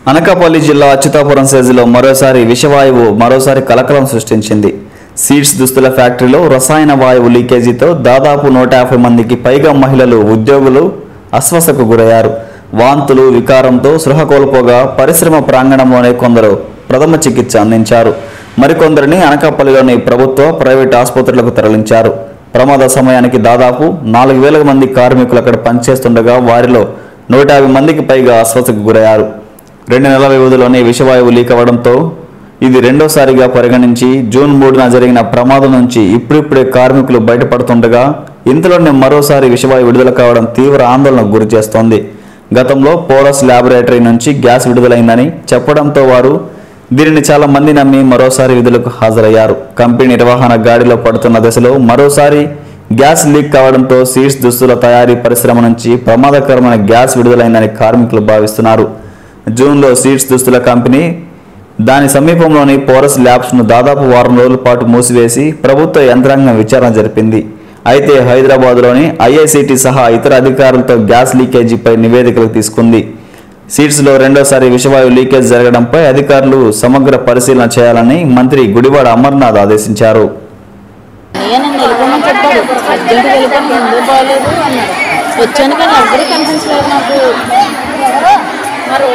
అనకాపల్లి జిల్లా అచ్యుతాపురం సేజులో మరోసారి విషవాయువు మరోసారి కలకలం సృష్టించింది సీడ్స్ దుస్తుల ఫ్యాక్టరీలో రసాయన వాయువు లీకేజీతో దాదాపు నూట యాభై మందికి పైగా మహిళలు ఉద్యోగులు అస్వస్థకు గురయ్యారు వాంతులు వికారంతో సృహ కోల్పోగా పరిశ్రమ ప్రాంగణంలోనే కొందరు ప్రథమ చికిత్స అందించారు మరికొందరిని అనకాపల్లిలోని ప్రభుత్వ ప్రైవేట్ ఆసుపత్రులకు తరలించారు ప్రమాద సమయానికి దాదాపు నాలుగు వేల మంది కార్మికులు అక్కడ పనిచేస్తుండగా వారిలో నూట యాభై మందికి పైగా అస్వస్థకు గురయ్యారు రెండు నెలల వ్యవధిలోనే విషవాయువు లీక్ అవ్వడంతో ఇది రెండోసారిగా పరిగణించి జూన్ మూడున జరిగిన ప్రమాదం నుంచి ఇప్పుడిప్పుడే కార్మికులు బయటపడుతుండగా ఇంతలోనే మరోసారి విషవాయువు విడుదల కావడం తీవ్ర ఆందోళనకు గురి చేస్తోంది గతంలో పోరస్ ల్యాబొరేటరీ నుంచి గ్యాస్ విడుదలైందని చెప్పడంతో వారు దీనిని చాలా మంది నమ్మి మరోసారి విధులకు హాజరయ్యారు కంపెనీ నిర్వహణ గాడిలో పడుతున్న దశలో మరోసారి గ్యాస్ లీక్ కావడంతో సీడ్స్ దుస్తుల తయారీ పరిశ్రమ నుంచి ప్రమాదకరమైన గ్యాస్ విడుదలైందని కార్మికులు భావిస్తున్నారు జూన్లో సీడ్స్ దుస్తుల కంపెనీ దాని సమీపంలోని పోరస్ ల్యాబ్స్ను దాదాపు వారం రోజుల పాటు మూసివేసి ప్రభుత్వ యంత్రాంగం విచారణ జరిపింది అయితే హైదరాబాద్లోని ఐఐసిటి సహా ఇతర అధికారులతో గ్యాస్ లీకేజీపై నివేదికలు తీసుకుంది సీట్స్లో రెండోసారి విషవాయు లీకేజ్ జరగడంపై అధికారులు సమగ్ర పరిశీలన చేయాలని మంత్రి గుడివాడ అమర్నాథ్ ఆదేశించారు అయ్యా నన్ను వెళ్ళిపోమని చెప్పాడు అర్జెంట్ వెళ్ళిపోయి ముందు బాగాలేదు అన్నాడు వచ్చాను కానీ ఎవ్వరూ కనిపించలేదు నాకు మరి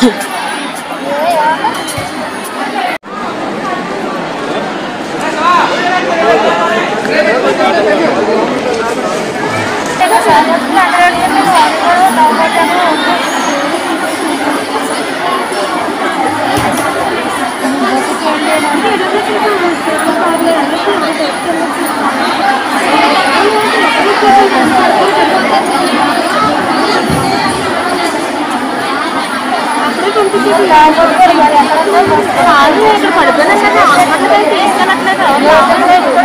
కాదు ఇక్కడ పడిపోయినా సరే హాస్పిటల్కి వెళ్ళి తీసుకెళ్ళట్లేదు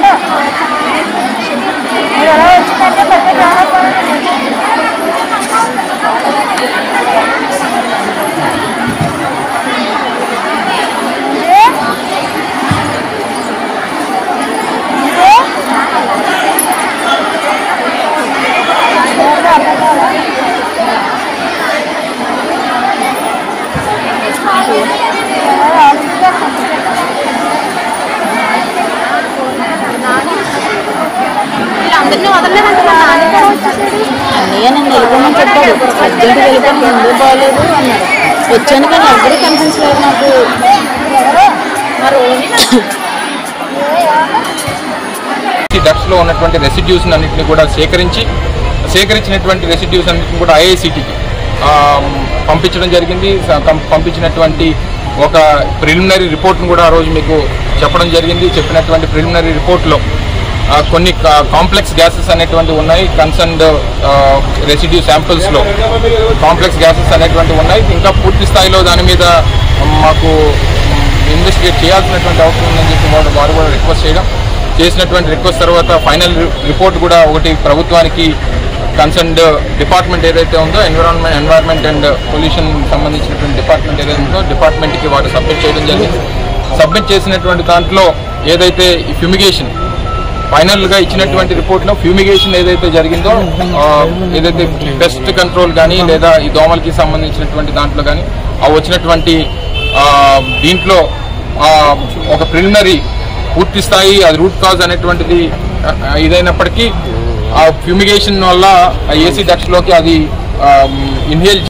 వీళ్ళందరినీ వదలలేదంట మా నాన్న కూడా వచ్చేసాడు. అన్నయ్య నన్ను వెళ్ళిపోమని చెప్పాడు అర్జెంట్ వెళ్ళిపోయి ముందు బాగాలేదు అన్నాడు వచ్చాను కానీ ఎవ్వరూ కనిపించలేదు నాకు మరి డక్ట్స్ లో ఉన్నటువంటి రెసిడ్యూస్ అన్నింటిని కూడా సేకరించి సేకరించినటువంటి రెసిడ్యూస్ అన్నింటిని కూడా ఐఐసిటికి పంపించడం జరిగింది స- కం- పంపించినటువంటి ఒక ప్రిలిమినరీ రిపోర్ట్ను కూడా ఆ రోజు మీకు చెప్పడం జరిగింది చెప్పినటువంటి ప్రిలిమినరీ రిపోర్ట్లో కొన్ని కాంప్లెక్స్ గ్యాసెస్ అనేటువంటివి ఉన్నాయి కన్సర్న్డ్ రెసిడ్యూ శాంపిల్స్లో కాంప్లెక్స్ గ్యాసెస్ అనేటువంటివి ఉన్నాయి ఇంకా పూర్తి స్థాయిలో దాని మీద మాకు ఇన్వెస్టిగేట్ చేయాల్సినటువంటి అవసరం ఉందని చెప్పి వారు వారు కూడా రిక్వెస్ట్ చేయడం చేసినటువంటి రిక్వెస్ట్ తర్వాత ఫైనల్ రిపోర్ట్ కూడా ఒకటి ప్రభుత్వానికి కన్సర్న్డ్ డిపార్ట్మెంట్ ఏదైతే ఉందో ఎన్విరాన్మెంట్ ఎన్వైర్న్మెంట్ అండ్ పొల్యూషన్ సంబంధించినటువంటి డిపార్ట్మెంట్ ఏదైతే ఉందో డిపార్ట్మెంట్కి వారు సబ్మిట్ చేయడం జరిగింది సబ్మిట్ చేసినటువంటి దాంట్లో ఏదైతే ఈ ఫ్యూమిగేషన్ ఫైనల్గా ఇచ్చినటువంటి రిపోర్ట్లో ఫ్యూమిగేషన్ ఏదైతే జరిగిందో ఆ, ఏదైతే పెస్ట్ కంట్రోల్ కానీ లేదా ఈ దోమలకి సంబంధించినటువంటి దాంట్లో కానీ ఆ వచ్చినటువంటి ఆ, దీంట్లో ఆ, ఒక ప్రిలిమినరీ పూర్తి స్థాయి అది రూట్ కాజ్ అనేటువంటిది ఆ, ఇదైనప్పటికీ ఆ ఫ్యూమిగేషన్ వల్ల ఆ ఏసీ డక్ట్స్లోకి అది ఇన్హేల్